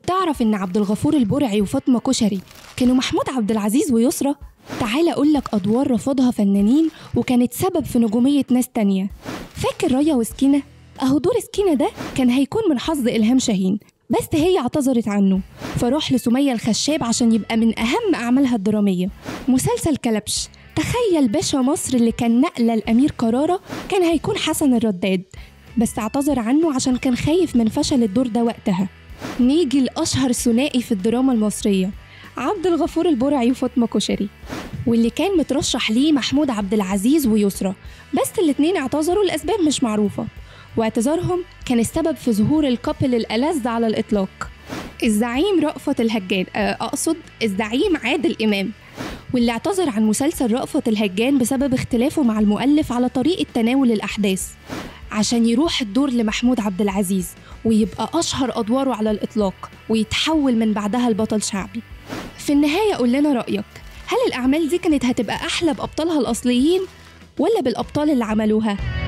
تعرف إن عبد الغفور البرعي وفاطمة كشري كانوا محمود عبد العزيز ويسرى؟ تعال أقول لك أدوار رفضها فنانين وكانت سبب في نجومية ناس تانية فاكر ريا وسكينة؟ أهو دور سكينة ده كان هيكون من حظ إلهام شاهين بس هي اعتذرت عنه فراح لسمية الخشاب عشان يبقى من أهم أعمالها الدرامية مسلسل كلبش تخيل باشا مصر اللي كان نقلة الأمير قرارة كان هيكون حسن الرداد بس اعتذر عنه عشان كان خايف من فشل الدور ده وقتها نيجي لأشهر ثنائي في الدراما المصرية عبد الغفور البرعي وفاطمة كشري واللي كان مترشح ليه محمود عبد العزيز ويسرى بس الاتنين اعتذروا لأسباب مش معروفة واعتذارهم كان السبب في ظهور الكابل الألذ على الإطلاق الزعيم رأفت الهجان آه، أقصد الزعيم عادل إمام واللي اعتذر عن مسلسل رأفت الهجان بسبب اختلافه مع المؤلف على طريقة تناول الأحداث عشان يروح الدور لمحمود عبد العزيز ويبقى أشهر أدواره على الإطلاق ويتحول من بعدها لبطل شعبي في النهاية قول لنا رأيك هل الأعمال دي كانت هتبقى أحلى بأبطالها الأصليين ولا بالأبطال اللي عملوها؟